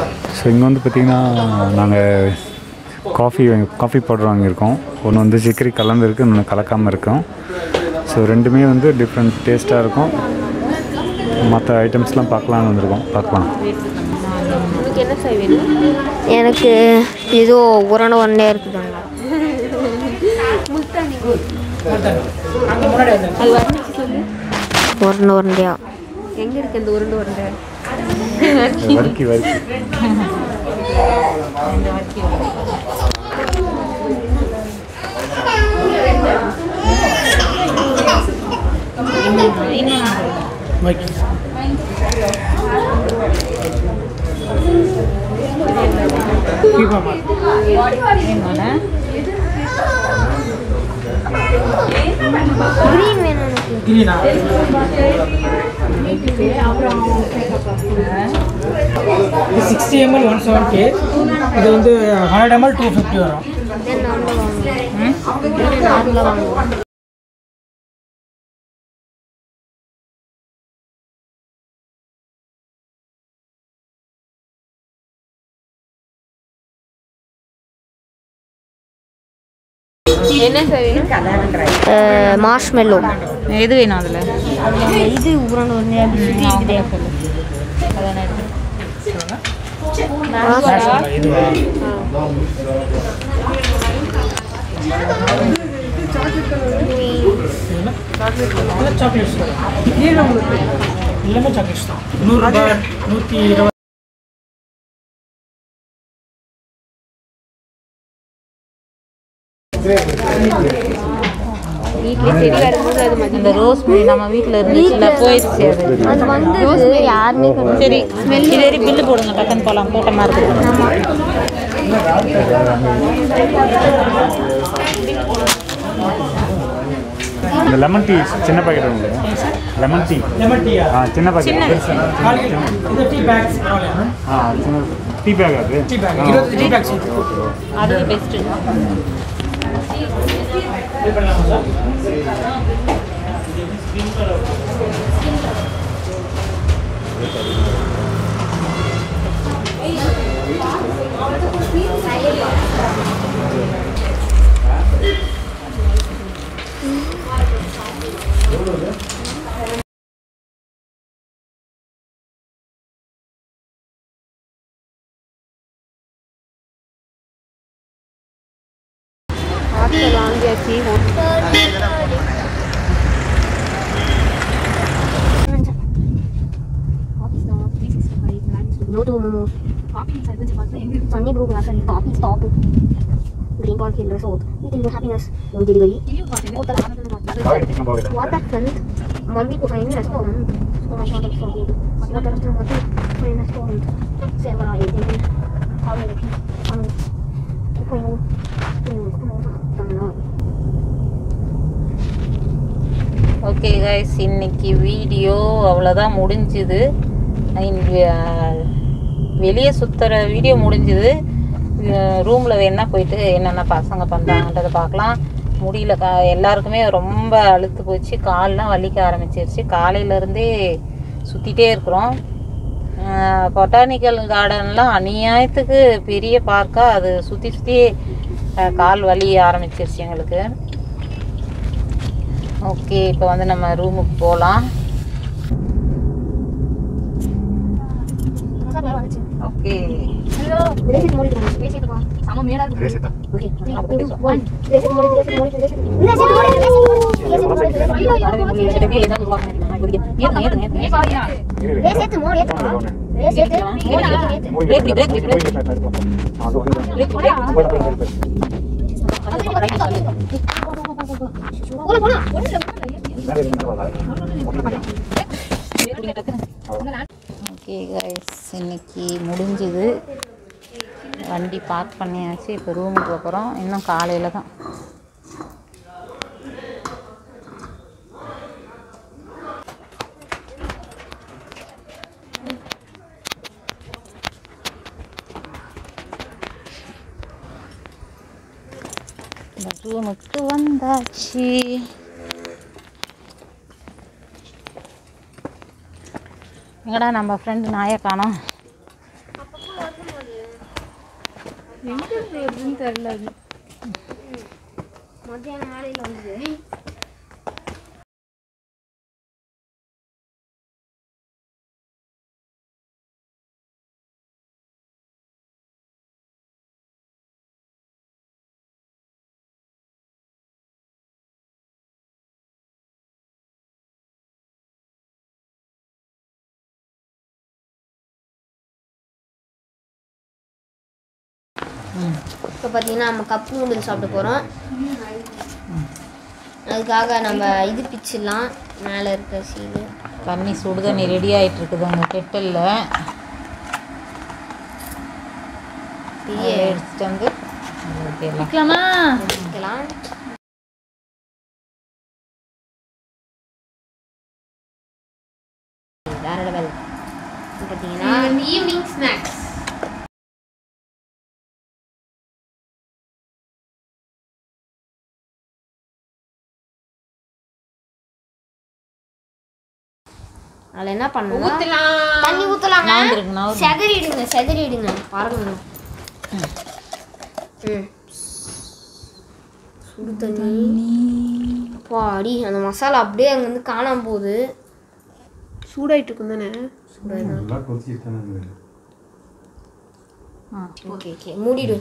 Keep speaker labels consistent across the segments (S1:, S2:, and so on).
S1: So இங்கே வந்து பார்த்திங்கன்னா நாங்கள் காஃபி காஃபி பவுடர் வாங்கியிருக்கோம் ஒன்று வந்து சிக்கரி கலந்துருக்கு இன்னொன்று கலக்காமல் இருக்கும் ஸோ ரெண்டுமே வந்து டிஃப்ரெண்ட் டேஸ்ட்டாக இருக்கும் மற்ற ஐட்டம்ஸ்லாம் பார்க்கலான்னு வந்திருக்கோம் பார்க்கலாம்
S2: உனக்கு என்ன சாய் வேணும்
S3: எனக்கு ஏதோ உரண ஒன்றே இருக்குதாங்க
S2: அது வர்ணிச்சு சொல்லு
S3: உரண உருண்டையா
S2: எங்கே இருக்கு அந்த உருண்டை உருண்டை
S1: வறுக்கி வறுக்கி
S3: கிரீன் வேணும் எனக்கு
S4: இது சிக்ஸ்டி எம்எல் ஒன் செவன்ட்டி இது வந்து ஹண்ட்ரட் எம்எல் டூ ஃபிஃப்டி வரும்
S3: தென் நார்மலாக வாங்குவோம் நார்மலாக வாங்குவோம்
S2: என்ன சாய் வேணும்
S3: மார்ஷ்மெல்லோ
S5: எது வேணும் அதில்
S3: இது உரண உருண்டையா அப்படி சுற்றி இருக்குது
S4: சாக்லேட்ஸ் எல்லாமே சாக்லேட்ஸ் தான் நூறுரூபா நூற்றி இருபது
S2: வீட்டில் செடி வரும்போது அது மதி
S5: இந்த ரோஸ் மெரி நம்ம வீட்டில் இருந்துச்சுல போயிடுச்சு அது
S3: அது வந்து யாருமே
S5: சரி இது வரை பில்லு போடுங்க டக்குன்னு போகலாம் கூட்டமாக இருக்குது
S1: இந்த லெமன் டீ சின்ன பாக்கெட் உங்களுக்கு லெமன் டீ
S4: லெமன் டீயா
S1: ஆ சின்ன பாக்கெட்
S4: நாலு இது டீ பேக்ஸ்
S1: ஆ சின்ன டீ பேக் அது
S4: டீ பேக் இருபது டீ பேக்ஸ்
S5: அது பெஸ்ட்டு
S4: இது பண்ணலாமா சார்
S2: ஹாஸ்டல் வாங்கியாச்சு
S3: Bluetooth Momo. Sunny Blue Glass and Coffee Stop. Green Ball Killer Soap. Eating your happiness. No delivery.
S1: Packet சின்ன packet
S3: What that friend? One week of a restaurant. Oh my god, that's so good. What that restaurant? For a restaurant. Seven or eight. How many people? How many? Come on. Come on.
S5: Okay guys இன்னைக்கு video அவ்வளோதான் முடிஞ்சுது வெளியே சுற்றுற video முடிஞ்சுது ரூமில் வேணா போயிட்டு என்னென்ன பசங்க பண்ணுறாங்கன்றதை பார்க்கலாம் முடியல கா எல்லாருக்குமே ரொம்ப அழுத்து போச்சு கால்லாம் வலிக்க ஆரம்பிச்சிருச்சு காலையிலேருந்தே சுற்றிட்டே இருக்கிறோம் பொட்டானிக்கல் கார்டன்லாம் அநியாயத்துக்கு பெரிய பார்க்காக அது சுற்றி சுற்றி கால் வலி ஆரம்பிச்சிருச்சு எங்களுக்கு ஓகே இப்போ வந்து நம்ம ரூமுக்கு போகலாம் okay
S3: Reset mode itu, reset itu. Sama merah itu.
S1: Reset ah.
S3: Oke, itu one. Reset mode, reset mode, reset. Reset mode, reset mode. Reset mode, reset mode. Iya, iya, reset mode. Reset mode, reset mode. போலாம், போலாம்.
S5: Okay guys இன்னைக்கு முடிஞ்சுது வண்டி park பண்ணியாச்சு இப்போ ரூமுக்கு போகிறோம் இன்னும் காலையில் தான் ரூமுக்கு வந்தாச்சு எங்கடா நம்ம ஃப்ரெண்டு நாயை காணோம்
S2: எங்கே வருதுன்னு தெரியல அது
S3: மத்தியானம் வேலையில் வந்து இப்போ பார்த்தீங்கன்னா நம்ம கப் நூடுல்ஸ் சாப்பிட போகிறோம் அதுக்காக நம்ம இது பிச்சிடலாம் மேலே இருக்க சீடு
S5: தண்ணி சுடு தண்ணி ரெடி ஆகிட்டு இருக்குது அங்கே கெட்டலில்
S3: பெரிய
S5: எடுத்துட்டு வந்து அது ஊத்திடலாம்.
S2: வைக்கலாமா
S3: வைக்கலாம் வேற லெவல் பார்த்தீங்கன்னா
S2: ஈவினிங் ஸ்நாக்ஸ்
S3: அதில் என்ன பண்ணணும்
S2: ஊற்றலாம்
S3: தண்ணி ஊற்றலாங்க
S5: நவுந்துருக்கு, நவுந்து.
S3: செதறிடுங்க செதறிடுங்க பாருங்க ம் சுடு தண்ணி பாடி அந்த மசாலா அப்படியே அங்கேருந்து காணாம போகுது
S2: சூடாயிட்டு இருக்கும் தானே
S1: நல்லா கொதிச்சுட்டு தானே இருக்குது.
S5: ஆ
S3: ஓகே ஓகே மூடிடு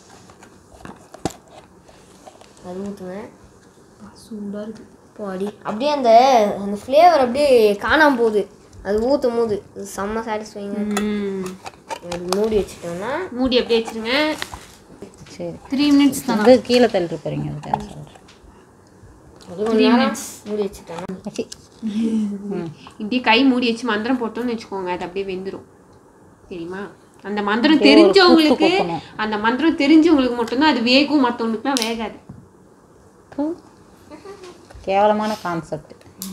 S3: அது ஊற்றுவேன்
S2: சூடாக இருக்கு
S3: பாடி அப்படியே அந்த அந்த ஃப்ளேவர் அப்படியே காணாம போகுது அது ஊற்றும் போது அது செம்ம சாட்டிஸ்ஃபைங்க
S2: ம்
S3: அது மூடி வச்சுட்டோம்னா
S2: மூடி அப்படியே வச்சிருங்க
S5: சரி
S2: த்ரீ மினிட்ஸ் தான்
S5: வந்து கீழே தள்ளிட்டு போகிறீங்க அதுக்காக சொல்கிறேன்
S3: அது கொஞ்ச நேரம் மூடி வச்சுட்டோம்னா
S2: இப்படியே கை மூடி வச்சு மந்திரம் போட்டோம்னு வச்சுக்கோங்க அது அப்படியே வெந்துடும் தெரியுமா அந்த மந்திரம் தெரிஞ்சவங்களுக்கு
S5: குத்தணும்.
S2: அந்த மந்திரம் தெரிஞ்சவங்களுக்கு மட்டும்தான் அது வேகும் மற்றவங்களுக்குலாம் வேகாது
S5: கேவலமான கான்செப்ட்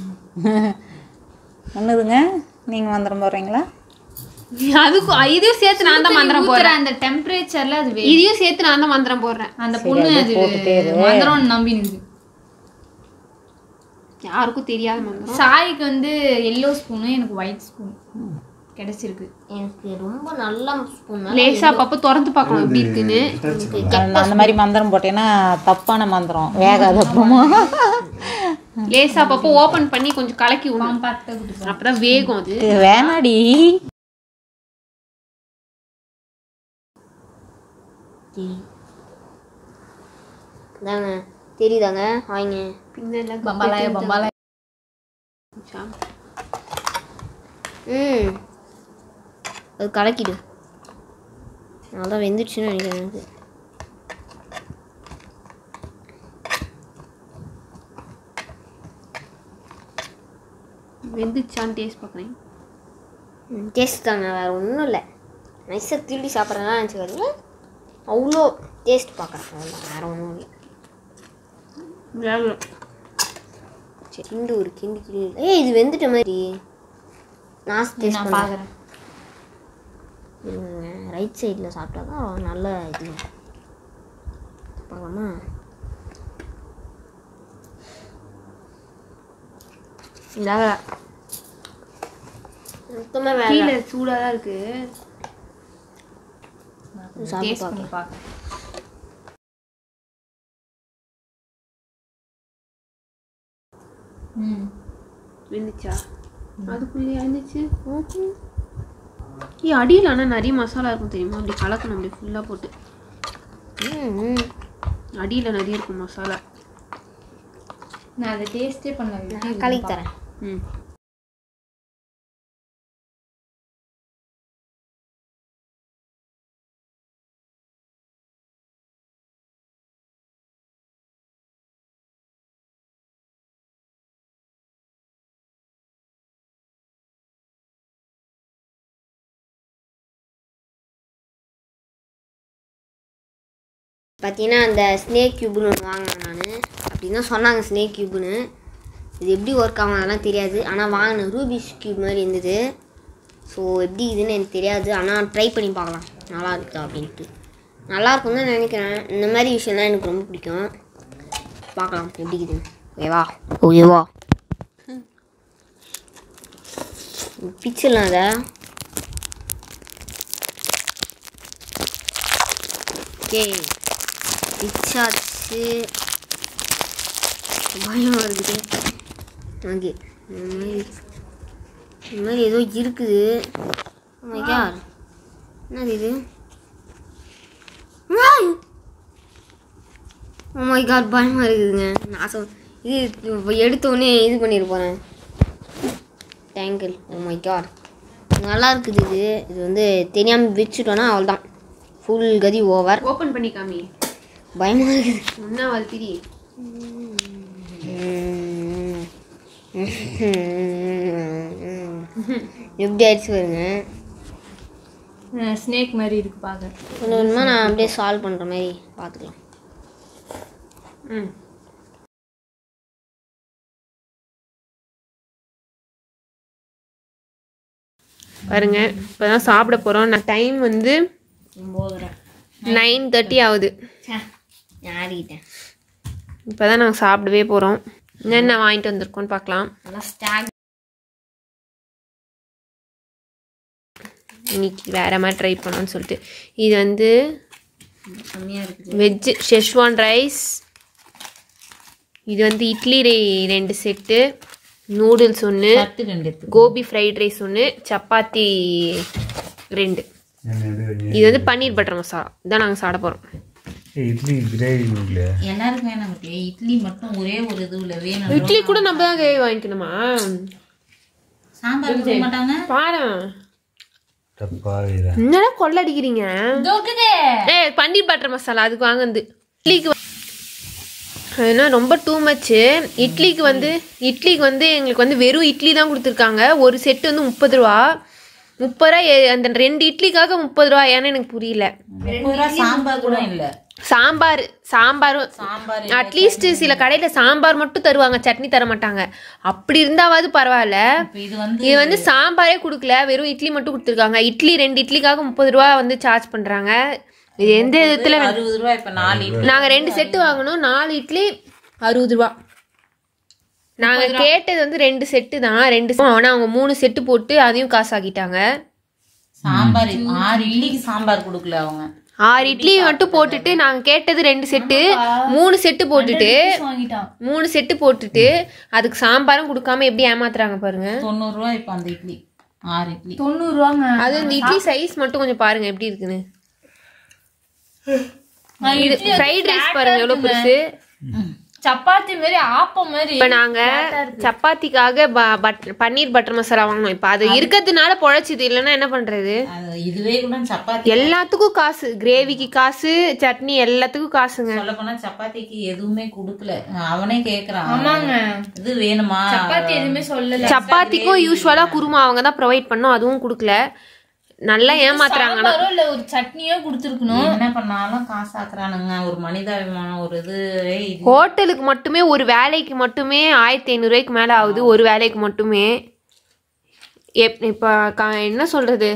S5: ஒன்றுதுங்க நீங்கள் மந்திரம் போடுறீங்களா
S2: அதுக்கும் இதையும் சேர்த்து நான் தான் மந்திரம் போடுறேன்
S6: அந்த டெம்பரேச்சர்ல அது வே-
S2: இதையும் சேர்த்து நான் தான் மந்திரம் போடுறேன்
S6: அந்த
S5: சரி,
S6: பொண்ணு
S5: அது
S6: அது
S5: போட்டுட்டே இரு.
S6: மந்திரம் நம்பி நின்று
S2: யாருக்கும் தெரியாத மந்திரம்
S6: சாய்க்கு வந்து எல்லோ ஸ்பூனு எனக்கு ஒயிட் ஸ்பூன் கிடைச்சிருக்கு
S3: எனக்கு ரொம்ப நல்ல ஸ்பூன்
S2: லேசா அப்பப்போ திறந்து பார்க்கணும் எப்படி இருக்குன்னு
S5: அந்த அந்த மாதிரி மந்திரம் போட்டேன்னா தப்பான மந்திரம் வேகாது அப்புறமா
S2: லேசா அப்பப்போ ஓபன் பண்ணி கொஞ்சம் கலக்கி விடணும்
S6: பார்த்து கொடுப்போம்
S2: அப்பதான் வேகும் அது
S5: இது வேணாடி
S3: தாங்க தெரியுதாங்க வாங்க
S2: பின்னால
S6: பம்பாலாய பம்பாலாய
S3: ம் அது கலக்கிடு அதான் வெந்துடுச்சுன்னு நினைக்கிறேன் எனக்கு
S2: வெந்துச்சான்னு டேஸ்ட் பார்க்குறேன்
S3: டேஸ்ட் தாங்க வேறு ஒன்றும் இல்லை நைஸாக திருடி சாப்பிட்றேன்னா நினச்சிக்காதுங்க அவ்வளோ டேஸ்ட் பார்க்குறேன் அவ்வளோ வேறு ஒன்றும் இல்லை சரி கிண்டு ஒரு கிண்டு கிண்டு ஏய் இது வெந்துட்ட மாதிரி நான் டேஸ்ட்
S6: நான்
S3: பண்ணேன்
S6: பார்க்குறேன்
S3: இருங்க ரைட் சைடில் சாப்பிட்டா தான் நல்ல இது பார்க்கலாமா இதாக சுத்தமாக வேலை
S2: கீழே சூடாக தான் இருக்கு
S3: சாப்பிட்டு
S6: டேஸ்ட்
S3: பார்க்கலாம்
S6: பண்ணி பார்க்குறேன் ம்
S2: வெந்துச்சா அதுக்குள்ளேயே இருந்துச்சு ஏ அடியில் ஆனால் நிறைய மசாலா இருக்கும் தெரியுமா அப்படி கலக்கணும் அப்படி ஃபுல்லாக போட்டு
S3: ம் ம்
S2: அடியில் நிறைய இருக்கும் மசாலா
S6: நான் அதை டேஸ்டே பண்ணல
S3: நான் கலக்கி தரேன்
S2: ம்
S3: பார்த்தீங்கன்னா அந்த ஸ்னேக் கியூப்னு ஒன்று வாங்கினேன் நான் அப்படின்னு தான் சொன்னாங்க ஸ்னேக் கியூப்னு இது எப்படி ஒர்க் ஆகும் அதெல்லாம் தெரியாது ஆனால் வாங்கினேன் ரூபிஸ் கியூப் மாதிரி இருந்தது ஸோ எப்படி இதுன்னு எனக்கு தெரியாது ஆனால் ட்ரை பண்ணி பார்க்கலாம் நல்லா இருக்குதா அப்படின்ட்டு நல்லா இருக்கும்னு தான் நினைக்கிறேன் இந்த மாதிரி விஷயம் தான் எனக்கு ரொம்ப பிடிக்கும் பார்க்கலாம் எப்படி இருக்குது ஓகேவா ஓகேவா பிச்சிடலாம் அதை ஓகே ரிச்சாச்சு பயம் இருக்குது ஓகே இந்த மாதிரி இந்த மாதிரி ஏதோ இருக்குது Oh my god. என்னது இது ஓ மை காட் பயமாக இருக்குதுங்க நான் சொல் இது எடுத்தோடனே இது பண்ணிட்டு போகிறேன் டேங்கிள் ஓ மை காட் நல்லா இருக்குது இது இது வந்து தெரியாமல் வச்சுட்டோன்னா அவ்வளோதான் ஃபுல் கதி ஓவர்
S2: ஓப்பன் பண்ணி காமி
S3: பயமாக இருக்குது
S2: முன்னா வளர்த்திரி
S3: எப்படி ஆயிடுச்சு பாருங்க
S6: ஸ்னேக் மாதிரி இருக்கு பார்க்க
S3: கொஞ்சம் கொஞ்சமாக நான் அப்படியே சால்வ் பண்ணுற மாதிரி பார்த்துக்கலாம்
S2: ம் பாருங்க இப்போ தான் சாப்பிட போகிறோம் நான் டைம் வந்து நைன் தேர்ட்டி ஆகுது
S3: யாரிக்கிட்டேன்
S2: இப்போ தான் நாங்கள் சாப்பிடவே போகிறோம் என்னென்ன வாங்கிட்டு வந்திருக்கோம்னு பார்க்கலாம்
S3: நல்லா ஸ்டாக்
S2: இன்னைக்கு வேற மாதிரி ட்ரை பண்ணோம்னு சொல்லிட்டு இது வந்து
S3: கம்மியாக இருக்குது
S2: வெஜ் ஷெஷ்வான் ரைஸ் இது வந்து இட்லி ரெ- ரெண்டு செட்டு நூடுல்ஸ் ஒன்று
S5: பத்து ரெண்டு எடுத்து
S2: கோபி ஃப்ரைட் ரைஸ் ஒன்று சப்பாத்தி ரெண்டு இது வந்து பன்னீர் பட்டர் மசாலா இதான் நாங்கள் சாப்பிட போகிறோம்
S1: இட்லி கிரேவி இல்லை
S5: எல்லாருக்கும் வேணாம் குட்டி. இட்லி மட்டும் ஒரே ஒரு இதுல வேணும்
S2: இட்லி கூட நம்ம தான் கிரேவி வாங்கிக்கணுமா
S5: சாம்பார் கொடுக்க மாட்டாங்க
S2: பாரு
S1: தப்பா இதா
S2: என்னடா கொள்ளடிக்கிறீங்க ஏய் பன்னீர் பட்டர் மசாலா அதுக்கு வாங்குது இட்லிக்கு வ- அதுனா ரொம்ப டூ மச்சு இட்லிக்கு வந்து இட்லிக்கு வந்து எங்களுக்கு வந்து வெறும் இட்லி தான் கொடுத்துருக்காங்க ஒரு செட்டு வந்து முப்பது ரூபா முப்பது ரூபா ஏ- அந்த ரெண்டு இட்லிக்காக முப்பது ரூபா ஏன்னு எனக்கு புரியல
S5: முப்பது ரூபா சாம்பார் கூட இல்ல
S2: சாம்பார் சாம்பாரும்
S5: சாம்பார்
S2: அட்லீஸ்ட் சில கடையில சாம்பார் மட்டும் தருவாங்க சட்னி தர மாட்டாங்க அப்படி இருந்தாவது பரவாயில்ல
S5: இப்ப இது வந்து
S2: இது வந்து சாம்பாரே கொடுக்கல வெறும் இட்லி மட்டும் கொடுத்துருக்காங்க இட்லி ரெண்டு இட்லிக்காக முப்பது ரூபா வந்து சார்ஜ் பண்றாங்க இது எந்த விதத்துல
S5: அறுபது ரூபா இப்ப நாலு இட்லி
S2: நாங்க ரெண்டு செட்டு வாங்கணும் நாலு இட்லி அறுபது ரூபா நாங்க கேட்டது வந்து ரெண்டு செட்டு தான் ரெண்டு set. ஆனா அவங்க மூணு செட்டு போட்டு அதையும் காசு ஆக்கிட்டாங்க
S5: சாம்பார் ஆறு இட்லிக்கு சாம்பார் கொடுக்கல அவங்க
S2: ஆறு இட்லி மட்டும் போட்டுட்டு நாங்க கேட்டது ரெண்டு செட்டு மூணு செட்டு போட்டுட்டு
S6: வாங்கிட்டான்
S2: மூணு செட்டு போட்டுட்டு அதுக்கு சாம்பாரும் கொடுக்காம எப்படி ஏமாத்துறாங்க பாருங்க
S5: தொண்ணூறு ரூபா இப்ப அந்த இட்லி ஆறு இட்லி
S6: தொண்ணூறு ரூபாங்க
S2: அது இந்த இட்லி சைஸ் மட்டும் கொஞ்சம் பாருங்க எப்படி இருக்குன்னு இது ஃப்ரைட் ரைஸ் பாருங்க எவ்வளவு பெருசு
S6: சப்பாத்தி மாதிரி ஆப்பம் மாதிரி
S2: இப்ப நாங்க சப்பாத்திக்காக ப- பட்- பன்னீர் பட்டர் மசாலா வாங்கணும் இப்ப அது இருக்கிறதுனால பொழைச்சிது இல்லைன்னா என்ன பண்றது
S5: அது இதுவே கூட சப்பாத்தி
S2: எல்லாத்துக்கும் காசு கிரேவிக்கு காசு சட்னி எல்லாத்துக்கும் காசுங்க
S5: சொல்ல போனா சப்பாத்திக்கு எதுவுமே கொடுக்கல அவனே கேக்குறான்
S6: ஆமாங்க
S5: இது வேணுமா
S6: சப்பாத்தி எதுவுமே சொல்லல
S2: சப்பாத்திக்கும் யூஸ்வலா குருமா அவங்க தான் ப்ரொவைட் பண்ணோம் அதுவும் கொடுக்கல நல்லா ஏமாத்துறாங்க ஆனா.
S6: சாம்பாரோ இல்ல ஒரு சட்னியோ கொடுத்துருக்கணும்
S5: என்ன பண்ணாலும் காசு ஆக்குறானுங்க ஒரு மனிதாபிமானம் ஒரு இது ஏய், இது
S2: ஹோட்டலுக்கு மட்டுமே ஒரு வேலைக்கு மட்டுமே ஆயிரத்தி ஐநூறுரூவாய்க்கு மேலே ஆகுது ஒரு வேலைக்கு மட்டுமே எப் இப்போ க என்ன சொல்கிறது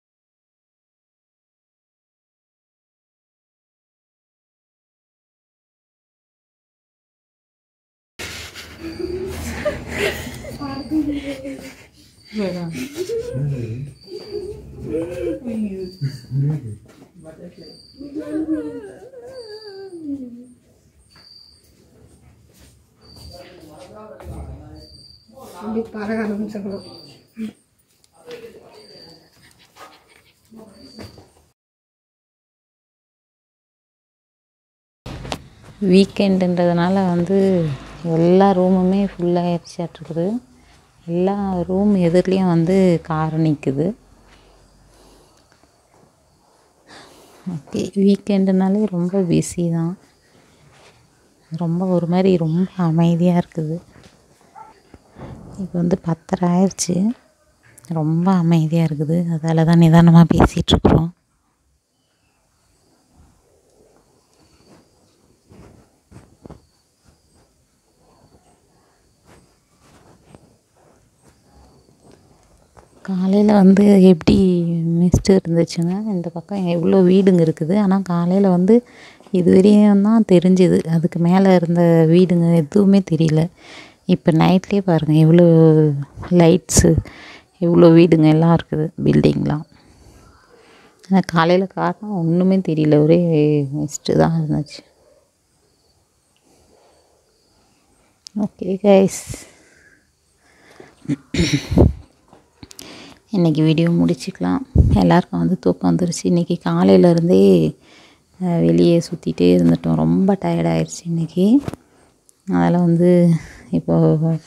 S5: வீக்கெண்டுன்றதுனால வந்து எல்லா ரூமுமே ஃபுல்லாகிடுச்சாட்ருக்குது எல்லா ரூம் எதிர்லேயும் வந்து கார் நிற்குது ஓகே வீக்கெண்டுனாலே ரொம்ப பிஸி தான் ரொம்ப ஒரு மாதிரி ரொம்ப அமைதியாக இருக்குது இப்போ வந்து பத்தரை ஆயிடுச்சு ரொம்ப அமைதியாக இருக்குது அதால் தான் நிதானமாக பேசிகிட்ருக்குறோம் காலையில் வந்து எப்படி மிஸ்ட் இருந்துச்சுங்க இந்த பக்கம் எவ்வளோ வீடுங்க இருக்குது ஆனால் காலையில் வந்து இது வரையும் தான் தெரிஞ்சுது அதுக்கு மேலே இருந்த வீடுங்க எதுவுமே தெரியல இப்போ நைட்லேயே பாருங்கள் எவ்வளோ லைட்ஸு எவ்வளோ வீடுங்க எல்லாம் இருக்குது பில்டிங்லாம் ஆனால் காலையில் காரணம் ஒன்றுமே தெரியல ஒரே மிஸ்ட்டு தான் இருந்துச்சு ஓகே கைஸ் இன்றைக்கி வீடியோ முடிச்சுக்கலாம் எல்லாருக்கும் வந்து தூக்கம் வந்துருச்சு இன்றைக்கி காலையிலேருந்தே வெளியே சுற்றிட்டே இருந்துட்டோம் ரொம்ப tired ஆயிடுச்சு இன்றைக்கி அதில் வந்து இப்போ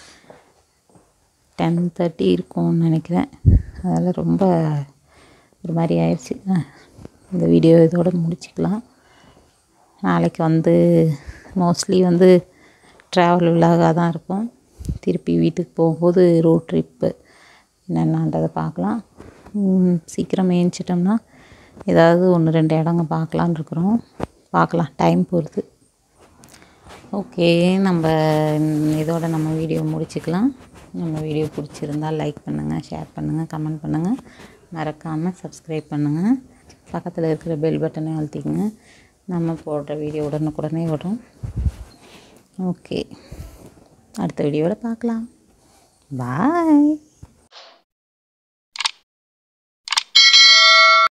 S5: டென் தேர்ட்டி இருக்கும்னு நினைக்கிறேன் அதெல்லாம் ரொம்ப ஒரு மாதிரி ஆயிடுச்சு அஹ் இந்த வீடியோ இதோட முடிச்சுக்கலாம் நாளைக்கு வந்து மோஸ்ட்லி வந்து ட்ராவல் விலாகாக தான் இருக்கும் திருப்பி வீட்டுக்கு போகும்போது ரோட் ட்ரிப்பு என்னென்னன்றதை பார்க்கலாம் உம், சீக்கிரம் ஏஞ்சிட்டோம்னா ஏதாவது ஒன்று ரெண்டு இடங்க பார்க்கலான்னு இருக்கிறோம் பார்க்கலாம் டைம் பொறுத்து ஓகே நம்ம இதோட நம்ம வீடியோ முடிச்சுக்கலாம் நம்ம வீடியோ பிடிச்சிருந்தா லைக் பண்ணுங்கள் ஷேர் பண்ணுங்கள் கமெண்ட் பண்ணுங்கள் மறக்காமல் சப்ஸ்கிரைப் பண்ணுங்கள் பக்கத்தில் இருக்கிற பெல் பட்டனை அழுத்திக்கங்க நம்ம போடுற வீடியோ உடனுக்குடனே வரும் ஓகே அடுத்த வீடியோவில் பார்க்கலாம் பாய்